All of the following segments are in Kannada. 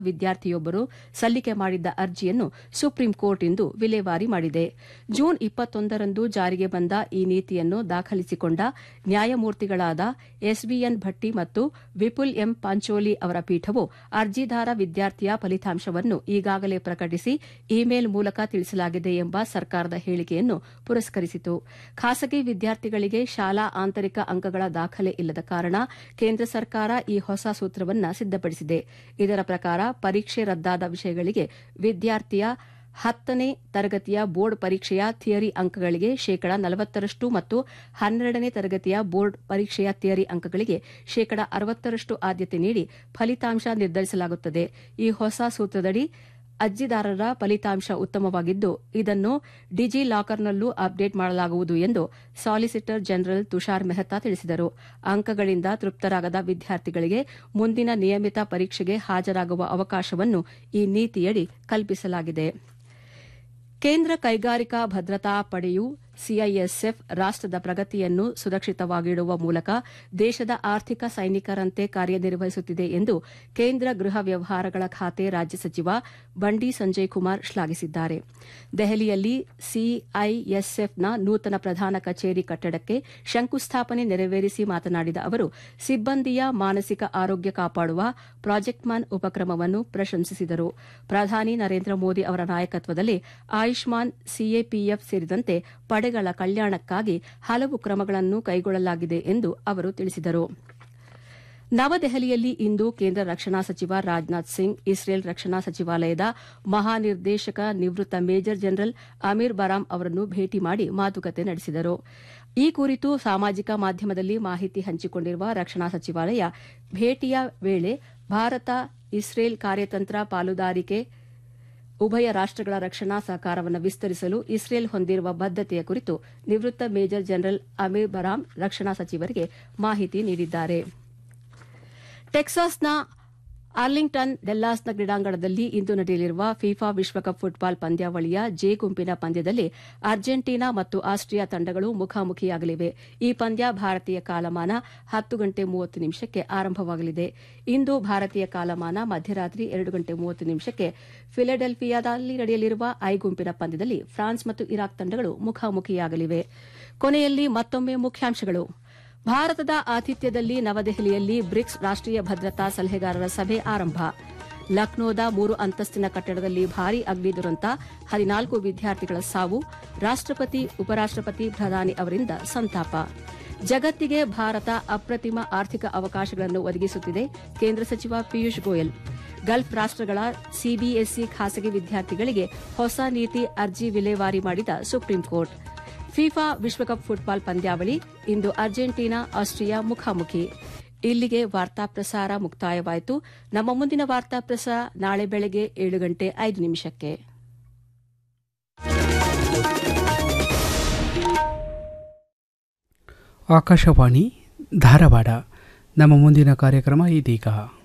ವಿದ್ಯಾರ್ಥಿಯೊಬ್ಬರು ಸಲ್ಲಿಕೆ ಮಾಡಿದ್ದ ಅರ್ಜಿಯನ್ನು ಸುಪ್ರೀಂ ಕೋರ್ಟ್ ಇಂದು ವಿಲೇವಾರಿ ಮಾಡಿದೆ ಜೂನ್ ಇಪ್ಪತ್ತೊಂದರಂದು ಜಾರಿಗೆ ಬಂದ ಈ ನೀತಿಯನ್ನು ದಾಖಲಿಸಿಕೊಂಡ ನ್ಯಾಯಮೂರ್ತಿಗಳಾದ ಎಸ್ಬಿಎನ್ ಭಟ್ಟಿ ಮತ್ತು ವಿಪುಲ್ ಎಂ ಪಾಂಚೋಲಿ ಅವರ ಪೀಠವು ಅರ್ಜಿದಾರ ವಿದ್ಯಾರ್ಥಿಯ ಫಲಿತಾಂಶವನ್ನು ಈಗಾಗಲೇ ಪ್ರಕಟಿಸಿ ಇಮೇಲ್ ಮೂಲಕ ತಿಳಿಸಲಾಗಿದೆ ಎಂಬ ಸರ್ಕಾರದ ಹೇಳಿಕೆಯನ್ನು ಪುರಸ್ಕರಿಸಿತು ಖಾಸಗಿ ವಿದ್ಯಾರ್ಥಿಗಳಿಗೆ ಶಾಲಾ ಆಂತರಿಕ ಅಂಕಗಳ ದಾಖಲೆ ಇಲ್ಲದ ಕಾರಣ ಕೇಂದ್ರ ಸರ್ಕಾರ ಈ ಹೊಸ ಸೂತ್ರವನ್ನು ಸಿದ್ದಪಡಿಸಿದೆ ಇದರ ಪ್ರಕಾರ ಪರೀಕ್ಷೆ ರದ್ದಾದ ವಿಷಯಗಳಿಗೆ ವಿದ್ಯಾರ್ಥಿಯ ಹತ್ತನೇ ತರಗತಿಯ ಬೋರ್ಡ್ ಪರೀಕ್ಷೆಯ ಥಿಯರಿ ಅಂಕಗಳಿಗೆ ಶೇಕಡ ನಲವತ್ತರಷ್ಟು ಮತ್ತು ಹನ್ನೆರಡನೇ ತರಗತಿಯ ಬೋರ್ಡ್ ಪರೀಕ್ಷೆಯ ಥಿಯರಿ ಅಂಕಗಳಿಗೆ ಶೇಕಡ ಅರವತ್ತರಷ್ಟು ಆದ್ಯತೆ ನೀಡಿ ಫಲಿತಾಂಶ ನಿರ್ಧರಿಸಲಾಗುತ್ತದೆ ಈ ಹೊಸ ಸೂತ್ರದಡಿ ಅರ್ಜಿದಾರರ ಫಲಿತಾಂಶ ಉತ್ತಮವಾಗಿದ್ದು ಇದನ್ನು ಡಿಜಿ ಲಾಕರ್ನಲ್ಲೂ ಅಪ್ಡೇಟ್ ಮಾಡಲಾಗುವುದು ಎಂದು ಸಾಲಿಸಿಟರ್ ಜನರಲ್ ತುಷಾರ್ ಮೆಹ್ತಾ ತಿಳಿಸಿದರು ಅಂಕಗಳಿಂದ ತೃಪ್ತರಾಗದ ವಿದ್ಯಾರ್ಥಿಗಳಿಗೆ ಮುಂದಿನ ನಿಯಮಿತ ಪರೀಕ್ಷೆಗೆ ಹಾಜರಾಗುವ ಅವಕಾಶವನ್ನು ಈ ನೀತಿಯಡಿ ಕಲ್ಪಿಸಲಾಗಿದೆ ಕೇಂದ್ರ ಕೈಗಾರಿಕಾ ಭದ್ರತಾ ಪಡೆಯು ಸಿಐಎಸ್ಎಫ್ ರಾಷ್ಟದ ಪ್ರಗತಿಯನ್ನು ಸುರಕ್ಷಿತವಾಗಿಡುವ ಮೂಲಕ ದೇಶದ ಆರ್ಥಿಕ ಸೈನಿಕರಂತೆ ಕಾರ್ಯನಿರ್ವಹಿಸುತ್ತಿದೆ ಎಂದು ಕೇಂದ್ರ ಗೃಹ ವ್ಯವಹಾರಗಳ ಖಾತೆ ರಾಜ್ಯ ಸಚಿವ ಬಂಡಿ ಸಂಜಯ್ ಕುಮಾರ್ ಶ್ಲಾಘಿಸಿದ್ದಾರೆ ದೆಹಲಿಯಲ್ಲಿ ಸಿಐಎಸ್ಎಫ್ನ ನೂತನ ಪ್ರಧಾನ ಕಚೇರಿ ಕಟ್ಟಡಕ್ಕೆ ಶಂಕುಸ್ಥಾಪನೆ ನೆರವೇರಿಸಿ ಮಾತನಾಡಿದ ಅವರು ಸಿಬ್ಬಂದಿಯ ಮಾನಸಿಕ ಆರೋಗ್ಯ ಕಾಪಾಡುವ ಪ್ರಾಜೆಕ್ಟ್ ಮಾನ್ ಉಪಕ್ರಮವನ್ನು ಪ್ರಶಂಸಿಸಿದರು ಪ್ರಧಾನಿ ನರೇಂದ್ರ ಮೋದಿ ಅವರ ನಾಯಕತ್ವದಲ್ಲಿ ಆಯುಷ್ಮಾನ್ ಸಿಎಪಿಎಫ್ ಸೇರಿದಂತೆ ಪಡೆಗಳ ಕಲ್ಯಾಣಕ್ಕಾಗಿ ಹಲವು ಕ್ರಮಗಳನ್ನು ಕೈಗೊಳ್ಳಲಾಗಿದೆ ಎಂದು ಅವರು ತಿಳಿಸಿದರು ನವದೆಹಲಿಯಲ್ಲಿ ಇಂದು ಕೇಂದ್ರ ರಕ್ಷಣಾ ಸಚಿವ ರಾಜನಾಥ್ ಸಿಂಗ್ ಇಸ್ರೇಲ್ ರಕ್ಷಣಾ ಸಚಿವಾಲಯದ ಮಹಾನಿರ್ದೇಶಕ ನಿವೃತ್ತ ಮೇಜರ್ ಜನರಲ್ ಅಮೀರ್ ಬರಾಮ್ ಅವರನ್ನು ಭೇಟಿ ಮಾಡಿ ಮಾತುಕತೆ ನಡೆಸಿದರು ಈ ಕುರಿತು ಸಾಮಾಜಿಕ ಮಾಧ್ಯಮದಲ್ಲಿ ಮಾಹಿತಿ ಹಂಚಿಕೊಂಡಿರುವ ರಕ್ಷಣಾ ಸಚಿವಾಲಯ ಭೇಟಿಯ ವೇಳೆ ಭಾರತ ಇಸ್ರೇಲ್ ಕಾರ್ಯತಂತ್ರ ಪಾಲುದಾರಿಕೆ ಉಭಯ ರಾಷ್ಟಗಳ ರಕ್ಷಣಾ ಸಹಕಾರವನ್ನು ವಿಸ್ತರಿಸಲು ಇಸ್ರೇಲ್ ಹೊಂದಿರುವ ಬದ್ದತೆಯ ಕುರಿತು ನಿವೃತ್ತ ಮೇಜರ್ ಜನರಲ್ ಅಮೀರ್ ಬರಾಮ್ ರಕ್ಷಣಾ ಸಚಿವರಿಗೆ ಮಾಹಿತಿ ನೀಡಿದ್ದಾರೆ ಟೆಕ್ಸಾಸ್ನ ಆರ್ಲಿಂಗ್ಟನ್ ಡೆಲ್ಲಾಸ್ನ ಕ್ರೀಡಾಂಗಣದಲ್ಲಿ ಇಂದು ನಡೆಯಲಿರುವ ಫಿಫಾ ವಿಶ್ವಕಪ್ ಫುಟ್ಬಾಲ್ ಪಂದ್ಯಾವಳಿಯ ಜೆ ಗುಂಪಿನ ಪಂದ್ಯದಲ್ಲಿ ಅರ್ಜೆಂಟೀನಾ ಮತ್ತು ಆಸ್ಟ್ರಿಯಾ ತಂಡಗಳು ಮುಖಾಮುಖಿಯಾಗಲಿವೆ ಈ ಪಂದ್ಯ ಭಾರತೀಯ ಕಾಲಮಾನ ಹತ್ತು ಗಂಟೆ ಮೂವತ್ತು ನಿಮಿಷಕ್ಕೆ ಆರಂಭವಾಗಲಿದೆ ಇಂದು ಭಾರತೀಯ ಕಾಲಮಾನ ಮಧ್ಯರಾತ್ರಿ ಎರಡು ಗಂಟೆ ಮೂವತ್ತು ನಿಮಿಷಕ್ಕೆ ಫಿಲೆಡೆಲ್ಫಿಯಾದಲ್ಲಿ ನಡೆಯಲಿರುವ ಐ ಗುಂಪಿನ ಪಂದ್ಯದಲ್ಲಿ ಫ್ರಾನ್ಸ್ ಮತ್ತು ಇರಾಕ್ ತಂಡಗಳು ಮುಖಾಮುಖಿಯಾಗಲಿವೆ ಕೊನೆಯಲ್ಲಿ ಮತ್ತೊಮ್ಮೆ ಮುಖ್ಯಾಂಶಗಳು ಭಾರತದ ಆತಿಥ್ಯದಲ್ಲಿ ನವದೆಹಲಿಯಲ್ಲಿ ಬ್ರಿಕ್ಸ್ ರಾಷ್ಟೀಯ ಭದ್ರತಾ ಸಲಹೆಗಾರರ ಸಭೆ ಆರಂಭ ಲಕ್ನೋದ ಮೂರು ಅಂತಸ್ತಿನ ಕಟ್ಟಡದಲ್ಲಿ ಭಾರೀ ಅಗ್ನಿ ದುರಂತ ಹದಿನಾಲ್ಕು ವಿದ್ಯಾರ್ಥಿಗಳ ಸಾವು ರಾಷ್ಟಪತಿ ಉಪರಾಷ್ಟಪತಿ ಪ್ರಧಾನಿ ಅವರಿಂದ ಸಂತಾಪ ಜಗತ್ತಿಗೆ ಭಾರತ ಅಪ್ರತಿಮ ಆರ್ಥಿಕ ಅವಕಾಶಗಳನ್ನು ಒದಗಿಸುತ್ತಿದೆ ಕೇಂದ್ರ ಸಚಿವ ಪಿಯೂಷ್ ಗೋಯಲ್ ಗಲ್ಫ್ ರಾಷ್ಟಗಳ ಸಿಬಿಎಸ್ಇ ಖಾಸಗಿ ವಿದ್ಯಾರ್ಥಿಗಳಿಗೆ ಹೊಸ ನೀತಿ ಅರ್ಜಿ ವಿಲೇವಾರಿ ಮಾಡಿದ ಸುಪ್ರೀಂ ಕೋರ್ಟ್ ಫಿಫಾ ವಿಶ್ವಕಪ್ ಫುಟ್ಬಾಲ್ ಪಂದ್ಯಾವಳಿ ಇಂದು ಅರ್ಜೆಂಟೀನಾ ಆಸ್ಟ್ರಿಯಾ ಮುಖಾಮುಖಿ ಇಲ್ಲಿಗೆ ವಾರ್ತಾ ಪ್ರಸಾರ ಮುಕ್ತಾಯವಾಯಿತು ನಮ್ಮ ಮುಂದಿನ ವಾರ್ತಾ ಪ್ರಸಾರ ನಾಳೆ ಬೆಳಗ್ಗೆ ಏಳು ಗಂಟೆ ಐದು ನಿಮಿಷಕ್ಕೆ ಆಕಾಶವಾಣಿ ಧಾರವಾಡ ನಮ್ಮ ಮುಂದಿನ ಕಾರ್ಯಕ್ರಮ ಇದೀಗ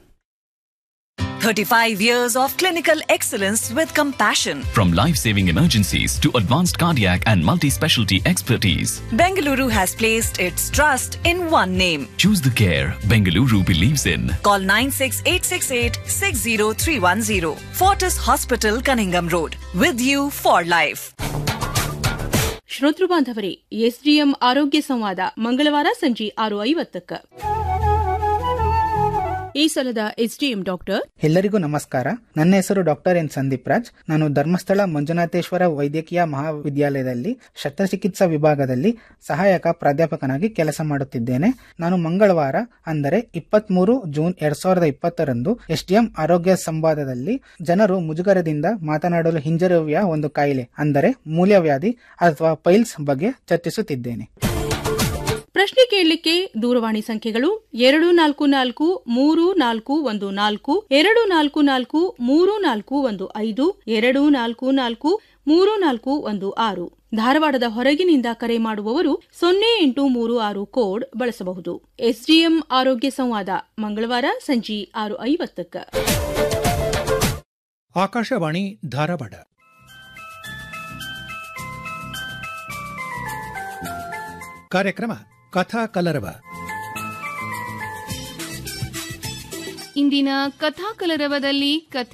35 years of clinical excellence with compassion. From life saving emergencies to advanced cardiac and multi specialty expertise, Bengaluru has placed its trust in one name. choose the care Bengaluru believes in. Call 96868 60310. Fortis Hospital, Cunningham Road. With you for life. ಶ್ರೋತೃ ಬಾಂಧವರೇ ಎಸ್ಡಿಎಂ ಆರೋಗ್ಯ ಸಂವಾದ ಮಂಗಳವಾರ ಸಂಜೆ ಆರು ಐವತ್ತಕ್ಕ ಈ ಸಲದ ಎಸ್ಡಿಎಂ ಡಾಕ್ಟರ್ ಎಲ್ಲರಿಗೂ ನಮಸ್ಕಾರ ನನ್ನ ಹೆಸರು ಡಾಕ್ಟರ್ ಎನ್ ಸಂದೀಪ್ ರಾಜ್ ನಾನು ಧರ್ಮಸ್ಥಳ ಮಂಜುನಾಥೇಶ್ವರ ವೈದ್ಯಕೀಯ ಮಹಾವಿದ್ಯಾಲಯದಲ್ಲಿ ಶಸ್ತ್ರಚಿಕಿತ್ಸಾ ವಿಭಾಗದಲ್ಲಿ ಸಹಾಯಕ ಪ್ರಾಧ್ಯಾಪಕನಾಗಿ ಕೆಲಸ ಮಾಡುತ್ತಿದ್ದೇನೆ ನಾನು ಮಂಗಳವಾರ ಅಂದರೆ ಇಪ್ಪತ್ಮೂರು ಜೂನ್ ಎರಡ್ ಸಾವಿರದ ಇಪ್ಪತ್ತರಂದು ಎಸ್ಡಿಎಂ ಆರೋಗ್ಯ ಸಂವಾದದಲ್ಲಿ ಜನರು ಮುಜುಗರದಿಂದ ಮಾತನಾಡಲು ಹಿಂಜರಿಯುವ ಒಂದು ಕಾಯಿಲೆ ಅಂದರೆ ಮೂಲವ್ಯಾಧಿ ಅಥವಾ ಪೈಲ್ಸ್ ಬಗ್ಗೆ ಚರ್ಚಿಸುತ್ತಿದ್ದೇನೆ ಪ್ರಶ್ನೆ ಕೇಳಲಿಕ್ಕೆ ದೂರವಾಣಿ ಸಂಖ್ಯೆಗಳು ಎರಡು ನಾಲ್ಕು ನಾಲ್ಕು ಮೂರು ನಾಲ್ಕು ಒಂದು ನಾಲ್ಕು ಎರಡು ನಾಲ್ಕು ನಾಲ್ಕು ಮೂರು ನಾಲ್ಕು ಒಂದು ಐದು ಎರಡು ನಾಲ್ಕು ನಾಲ್ಕು ಮೂರು ನಾಲ್ಕು ಒಂದು ಆರು ಧಾರವಾಡದ ಹೊರಗಿನಿಂದ ಕರೆ ಮಾಡುವವರು ಸೊನ್ನೆ ಎಂಟು ಮೂರು ಆರು ಕೋಡ್ ಬಳಸಬಹುದು ಎಸ್ಡಿಎಂ ಆರೋಗ್ಯ ಸಂವಾದ ಮಂಗಳವಾರ ಸಂಜೆ ಆರು ಐವತ್ತಕ್ಕ ಆಕಾಶವಾಣಿ ಧಾರವಾಡ ಕಾರ್ಯಕ್ರಮ ಕಥಾ ಕಲರವ ಇಂದಿನ ಕಥಾಕಲರವದಲ್ಲಿ ಕಥೆ